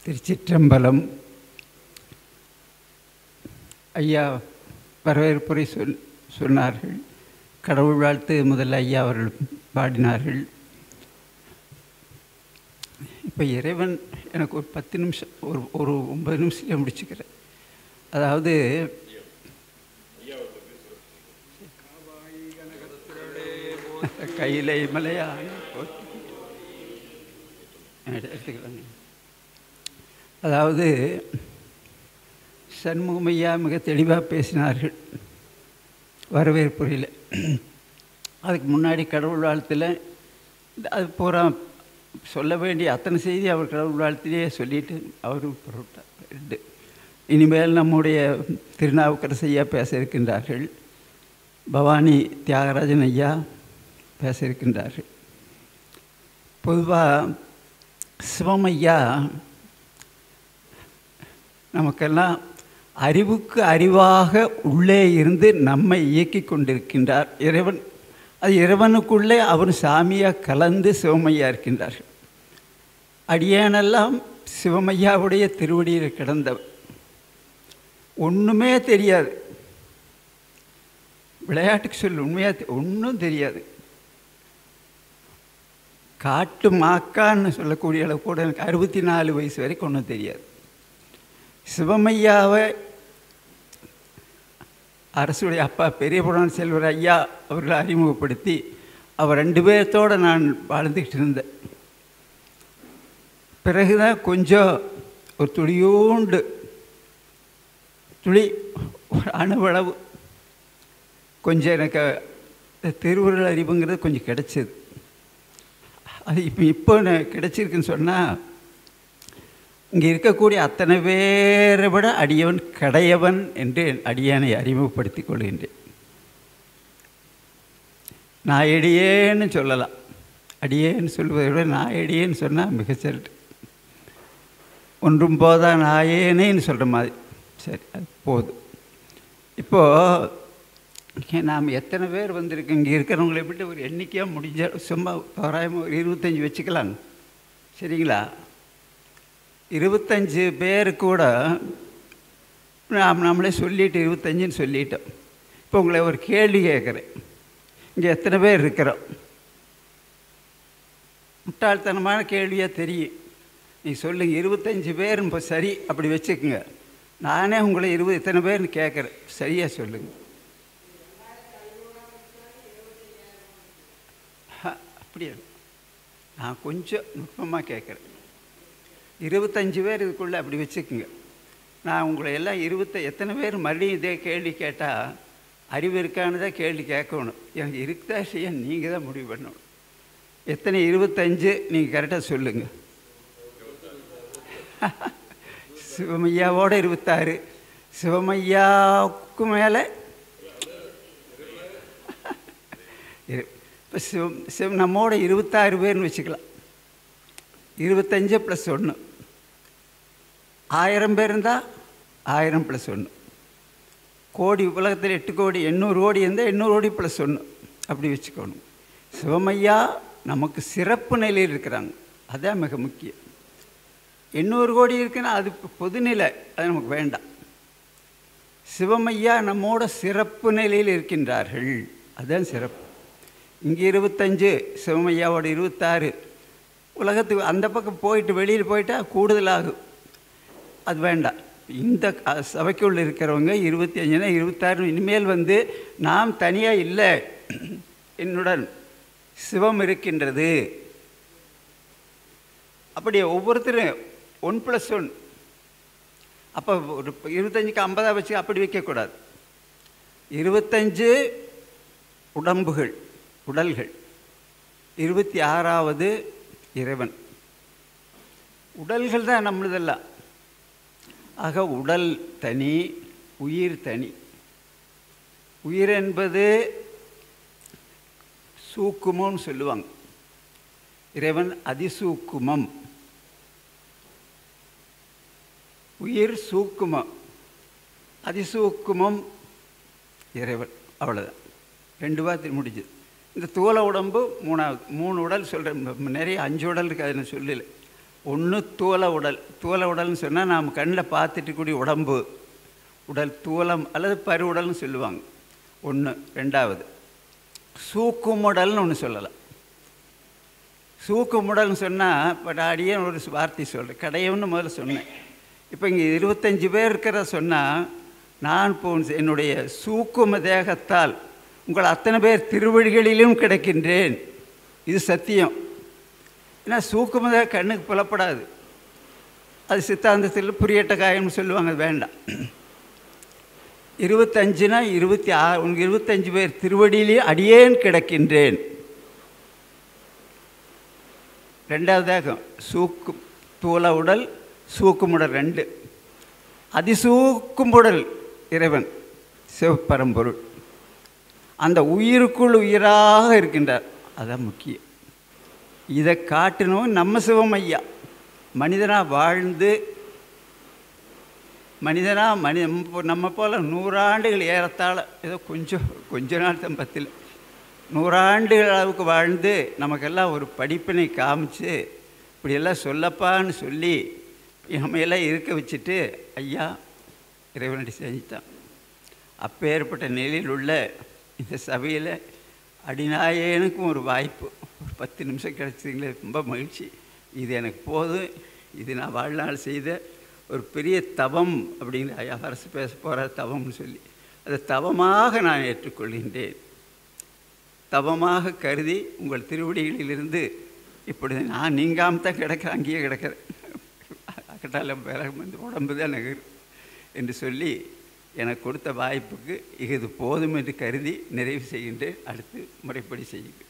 திருச்சிற்றம்பலம் ஐயா வரவேற்புரை சொல் சொன்னார்கள் கடவுள் வாழ்த்து முதல்ல ஐயா அவர்கள் பாடினார்கள் இப்போ இறைவன் எனக்கு ஒரு பத்து நிமிஷம் ஒரு ஒரு ஒன்பது நிமிஷத்தில் முடிச்சுக்கிறேன் அதாவது கையிலை மலையான எடுத்துக்கிறாங்க அதாவது சண்முகமையா மிக தெளிவாக பேசினார்கள் வரவேற்புரையில் அதுக்கு முன்னாடி கடவுள் வாழ்த்தில் அது பூரா சொல்ல வேண்டிய அத்தனை செய்தி அவர் கடவுள் வாழ்த்திலேயே சொல்லிட்டு அவர் புறப்பட்டார் ரெண்டு இனிமேல் நம்முடைய திருநாவுக்கரசு ஐயா பேச இருக்கின்றார்கள் பவானி தியாகராஜன் ஐயா பேச இருக்கின்றார்கள் பொதுவாக சிவமையா நமக்கெல்லாம் அறிவுக்கு அறிவாக உள்ளே இருந்து நம்மை இயக்கி கொண்டிருக்கின்றார் இறைவன் அது இறைவனுக்குள்ளே அவர் சாமியாக கலந்து சிவமையா இருக்கின்றார்கள் அடியேனெல்லாம் சிவமையாவுடைய திருவடியில் கிடந்தவர் ஒன்றுமே தெரியாது விளையாட்டுக்கு சொல்லு உண்மையாக ஒன்றும் தெரியாது காட்டு மாக்கான்னு சொல்லக்கூடிய அளவு கூட எனக்கு அறுபத்தி நாலு வயசு வரைக்கும் ஒன்றும் தெரியாது சிவமையாவை அரசுடைய அப்பா பெரிய புராண செல்வர் ஐயா அவர்களை அறிமுகப்படுத்தி அவர் ரெண்டு பேர்த்தோடு நான் வாழ்ந்துக்கிட்டு இருந்தேன் பிறகுதான் கொஞ்சம் ஒரு துளியோண்டு துளி ஒரு அணுவளவு கொஞ்சம் எனக்கு திருவுருள் அறிவுங்கிறது கொஞ்சம் கிடைச்சிது அது இப்போ இப்போ கிடைச்சிருக்குன்னு சொன்னால் இங்கே இருக்கக்கூடிய அத்தனை பேரை விட அடியவன் கடையவன் என்று அடியானை அறிமுகப்படுத்தி கொள்கின்றேன் நாயடியேன்னு சொல்லலாம் அடியேன்னு சொல்வதை விட நாயடியேன்னு சொன்னால் மிகச்சல்ட்டு ஒன்றும் போதா நாயேனேன்னு சொல்கிற மாதிரி சரி அது போதும் இப்போது நாம் எத்தனை பேர் வந்திருக்கு இங்கே இருக்கிறவங்களை விட்டு ஒரு எண்ணிக்கையாக முடிஞ்ச சும்மா தோராயமாக ஒரு இருபத்தஞ்சி வச்சுக்கலாங்க சரிங்களா இருபத்தஞ்சு பேர் கூட நாம் நம்மளே சொல்லிட்டு இருபத்தஞ்சுன்னு சொல்லிட்டோம் இப்போ உங்களை ஒரு கேள்வி கேட்குறேன் இங்கே எத்தனை பேர் இருக்கிறோம் முட்டாள்தனமான கேள்வியாக தெரியும் நீ சொல்லுங்கள் இருபத்தஞ்சி பேர் இப்போ சரி அப்படி வச்சுக்கோங்க நானே உங்களை இருபது எத்தனை பேர்னு கேட்குறேன் சரியாக சொல்லுங்கள் அப்படியே நான் கொஞ்சம் நுட்பமாக கேட்குறேன் இருபத்தஞ்சி பேர் இதுக்குள்ளே அப்படி வச்சுக்குங்க நான் உங்களை எல்லாம் இருபத்த எத்தனை பேர் மறுபடியும் இதே கேள்வி கேட்டால் அறிவு இருக்கான்னு தான் கேள்வி கேட்கணும் எனக்கு இருக்குதா செய்ய நீங்கள் தான் முடிவு பண்ணணும் எத்தனை இருபத்தஞ்சு நீங்கள் கரெக்டாக சொல்லுங்கள் சிவமையாவோட இருபத்தாறு சிவமையாவுக்கு மேலே இப்போ சிவம் சிவ நம்மோட இருபத்தாறு பேர்னு வச்சுக்கலாம் இருபத்தஞ்சு ப்ளஸ் ஒன்று ஆயிரம் பேர் இருந்தால் ஆயிரம் ப்ளஸ் ஒன்று கோடி உலகத்தில் எட்டு கோடி எண்ணூறு கோடி இருந்தால் எண்ணூறு கோடி ப்ளஸ் ஒன்று அப்படி வச்சுக்கணும் சிவமையா நமக்கு சிறப்பு நிலையில் இருக்கிறாங்க அதுதான் மிக முக்கியம் எண்ணூறு கோடி இருக்குன்னா அது பொதுநிலை அது நமக்கு வேண்டாம் சிவமையா நம்மோட சிறப்பு நிலையில் இருக்கின்றார்கள் அதுதான் சிறப்பு இங்கே இருபத்தஞ்சு சிவமையாவோட இருபத்தாறு உலகத்துக்கு அந்த பக்கம் போயிட்டு வெளியில் போயிட்டால் கூடுதலாகும் அது வேண்டாம் இந்த சபைக்குள்ள இருக்கிறவங்க இருபத்தி அஞ்சுனா இருபத்தாறு இனிமேல் வந்து நாம் தனியாக இல்லை என்னுடன் சிவம் இருக்கின்றது அப்படி ஒவ்வொருத்தரும் ஒன் ப்ளஸ் ஒன் அப்போ ஒரு இருபத்தஞ்சுக்கு ஐம்பதாக வச்சு அப்படி வைக்கக்கூடாது இருபத்தஞ்சு உடம்புகள் உடல்கள் இருபத்தி ஆறாவது இறைவன் உடல்கள் தான் நம்மளதெல்லாம் ஆக உடல் தனி உயிர் தனி உயிர் என்பது சூக்குமம்னு சொல்லுவாங்க இறைவன் அதிசூக்குமம் உயிர் சூக்குமம் அதிசூக்குமம் இறைவன் அவ்வளோதான் ரெண்டு வார்த்தை முடிஞ்சது இந்த தூள உடம்பு மூணாவது மூணு உடல் சொல்கிறேன் நிறைய அஞ்சு உடல் இருக்குது அதில் சொல்லலை ஒன்று தூல உடல் தூல உடல்னு சொன்னால் நாம் கண்ணில் பார்த்துட்டு கூடிய உடம்பு உடல் தூலம் அல்லது பருவுடல்னு சொல்லுவாங்க ஒன்று ரெண்டாவது சூக்குமுடல்னு ஒன்று சொல்லலாம் சூக்குமுடல்னு சொன்னால் இப்போ நான் அடியே ஒரு வார்த்தை சொல்கிறேன் கடையம்னு முதல்ல சொன்னேன் இப்போ இங்கே இருபத்தஞ்சி பேர் இருக்கிற சொன்னால் நான் இப்போ என்னுடைய சூக்கும தேகத்தால் உங்கள் அத்தனை பேர் திருவழிகளிலும் கிடைக்கின்றேன் இது சத்தியம் ஏன்னா சூக்கும தேக கண்ணுக்கு புலப்படாது அது சித்தாந்தத்தில் புரியட்ட காயம்னு சொல்லுவாங்க அது வேண்டாம் இருபத்தஞ்சுனா இருபத்தி ஆறு உங்கள் இருபத்தஞ்சு பேர் திருவடியிலே அடியேன் கிடக்கின்றேன் ரெண்டாவது தேகம் சூக்கு தூல உடல் சூக்குமுடல் ரெண்டு அதிசூக்குமுடல் இறைவன் சிவப்பரம்பொருள் அந்த உயிருக்குள் உயிராக இருக்கின்றார் அதான் முக்கியம் இதை காட்டணும் நம்ம சிவம் ஐயா மனிதனாக வாழ்ந்து மனிதனாக மனி நம்ம போல் நூறாண்டுகள் ஏறத்தாழ ஏதோ கொஞ்சம் கொஞ்ச நாள் தான் பத்தில் நூறாண்டுகள் அளவுக்கு வாழ்ந்து நமக்கெல்லாம் ஒரு படிப்பினை காமிச்சு இப்படியெல்லாம் சொல்லப்பான்னு சொல்லி நம்மையெல்லாம் இருக்க வச்சுட்டு ஐயா இறைவனடி செஞ்சுட்டான் அப்பேற்பட்ட நிலையில் உள்ள இந்த சபையில் அடிநாயனுக்கும் ஒரு வாய்ப்பு ஒரு பத்து நிமிஷம் கிடச்சிங்களே ரொம்ப மகிழ்ச்சி இது எனக்கு போதும் இது நான் வாழ்நாள் செய்த ஒரு பெரிய தவம் அப்படிங்கிற ஐயா அரசு பேச போகிற தவம்னு சொல்லி அதை தவமாக நான் ஏற்றுக்கொள்கின்றேன் தவமாக கருதி உங்கள் திருவடிகளிலிருந்து இப்படி நான் நீங்காமல் தான் கிடக்கிறேன் அங்கேயே கிடக்கிறேன் அக்கட்டால பிறகு வந்து உடம்பு தான் நகர் என்று சொல்லி எனக்கு கொடுத்த வாய்ப்புக்கு இது போதும் என்று கருதி நிறைவு செய்கின்றேன் அடுத்து முறைப்படி செய்யுங்கள்